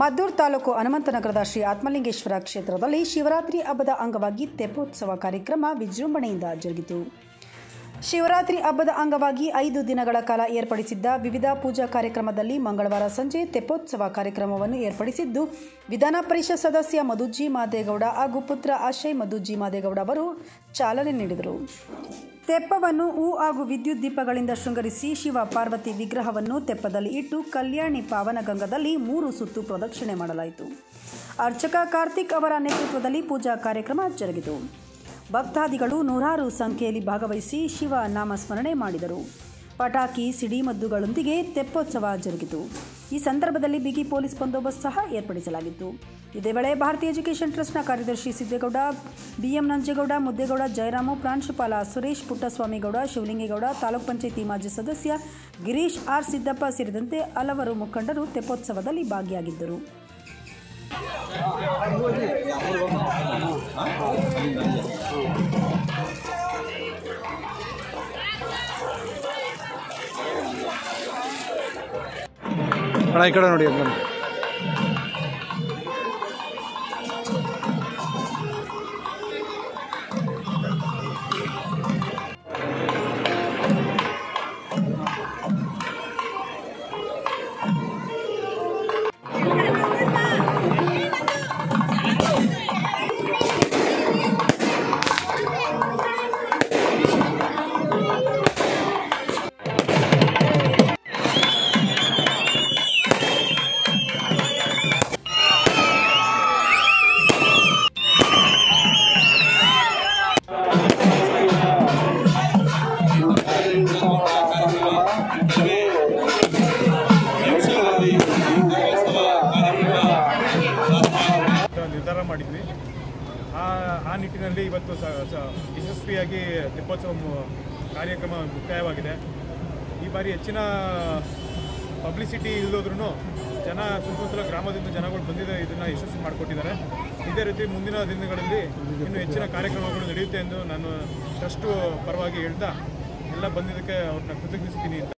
ಮದ್ದೂರು ತಾಲೂಕು ಹನುಮಂತನಗರದ ಶ್ರೀ ಆತ್ಮಲಿಂಗೇಶ್ವರ ಕ್ಷೇತ್ರದಲ್ಲಿ ಶಿವರಾತ್ರಿ ಹಬ್ಬದ ಅಂಗವಾಗಿ ತೆಪ್ಪೋತ್ಸವ ಕಾರ್ಯಕ್ರಮ ವಿಜೃಂಭಣೆಯಿಂದ ಜರುಗಿತು ಶಿವರಾತ್ರಿ ಹಬ್ಬದ ಅಂಗವಾಗಿ ಐದು ದಿನಗಳ ಕಾಲ ಏರ್ಪಡಿಸಿದ್ದ ವಿವಿಧ ಪೂಜಾ ಕಾರ್ಯಕ್ರಮದಲ್ಲಿ ಮಂಗಳವಾರ ಸಂಜೆ ತೆಪ್ಪೋತ್ಸವ ಕಾರ್ಯಕ್ರಮವನ್ನು ಏರ್ಪಡಿಸಿದ್ದು ವಿಧಾನ ಪರಿಷತ್ ಸದಸ್ಯ ಮಧುಜಿ ಮಾದೇಗೌಡ ಹಾಗೂ ಪುತ್ರ ಆಶಯ್ ಮಧುಜಿ ಮಾದೇಗೌಡ ಅವರು ಚಾಲನೆ ನೀಡಿದರು ತೆಪ್ಪವನ್ನು ಹೂ ಹಾಗೂ ವಿದ್ಯುತ್ ದೀಪಗಳಿಂದ ಶೃಂಗರಿಸಿ ಶಿವ ಪಾರ್ವತಿ ವಿಗ್ರಹವನ್ನು ತೆಪ್ಪದಲ್ಲಿ ಇಟ್ಟು ಕಲ್ಯಾಣಿ ಪಾವನಗಂಗದಲ್ಲಿ ಮೂರು ಸುತ್ತು ಪ್ರದಕ್ಷಿಣೆ ಮಾಡಲಾಯಿತು ಅರ್ಚಕ ಕಾರ್ತಿಕ್ ಅವರ ನೇತೃತ್ವದಲ್ಲಿ ಪೂಜಾ ಕಾರ್ಯಕ್ರಮ ಜರುಗಿತು ಭಕ್ತಾದಿಗಳು ನೂರಾರು ಸಂಖ್ಯೆಯಲ್ಲಿ ಭಾಗವಹಿಸಿ ಶಿವ ನಾಮಸ್ಮರಣೆ ಮಾಡಿದರು ಪಟಾಕಿ ಸಿಡಿಮದ್ದುಗಳೊಂದಿಗೆ ತೆಪ್ಪೋತ್ಸವ ಜರುಗಿತು ಈ ಸಂದರ್ಭದಲ್ಲಿ ಬಿಗಿ ಪೊಲೀಸ್ ಬಂದೋಬಸ್ತ್ ಸಹ ಏರ್ಪಡಿಸಲಾಗಿತ್ತು ಇದೇ ವೇಳೆ ಭಾರತೀಯ ಎಜುಕೇಷನ್ ಟ್ರಸ್ಟ್ನ ಕಾರ್ಯದರ್ಶಿ ಸಿದ್ದೇಗೌಡ ಬಿಎಂ ನಂಜೇಗೌಡ ಮುದ್ದೇಗೌಡ ಜಯರಾಮು ಪ್ರಾಂಶುಪಾಲ ಸುರೇಶ್ ಪುಟ್ಟಸ್ವಾಮಿಗೌಡ ಶಿವಲಿಂಗೇಗೌಡ ತಾಲೂಕ್ ಪಂಚಾಯಿತಿ ಮಾಜಿ ಸದಸ್ಯ ಗಿರೀಶ್ ಆರ್ ಸಿದ್ದಪ್ಪ ಸೇರಿದಂತೆ ಹಲವರು ಮುಖಂಡರು ತೆಪ್ಪೋತ್ಸವದಲ್ಲಿ ಭಾಗಿಯಾಗಿದ್ದರು ಅಣ್ಣ ಈ ಕಡೆ ನೋಡಿ ಅಣ್ಣ ಅಂತ ನಿರ್ಧಾರ ಮಾಡಿದ್ವಿ ಆ ಆ ನಿಟ್ಟಿನಲ್ಲಿ ಇವತ್ತು ಸ ಸ- ಯಶಸ್ವಿಯಾಗಿ ತೆಪ್ಪೋತ್ಸವ ಮು- ಕಾರ್ಯಕ್ರಮ ಮುಕ್ತಾಯವಾಗಿದೆ ಈ ಬಾರಿ ಹೆಚ್ಚಿನ ಪಬ್ಲಿಸಿಟಿ ಇಲ್ಲದ್ರೂ ಜನ ಸುತ್ತಮುತ್ತಲ ಗ್ರಾಮದಿಂದ ಜನಗಳು ಬಂದಿದೆ ಇದನ್ನು ಯಶಸ್ವಿ ಮಾಡಿಕೊಟ್ಟಿದ್ದಾರೆ ಇದೇ ರೀತಿ ಮುಂದಿನ ದಿನಗಳಲ್ಲಿ ಇನ್ನು ಹೆಚ್ಚಿನ ಕಾರ್ಯಕ್ರಮಗಳು ನಡೆಯುತ್ತೆ ಎಂದು ನಾನು ಟ್ರಸ್ಟು ಪರವಾಗಿ ಹೇಳ್ತಾ ಎಲ್ಲ ಬಂದಿದ್ದಕ್ಕೆ ಅವ್ರನ್ನ ಕೃತಜ್ಞಿಸ್ತೀನಿ ಅಂತ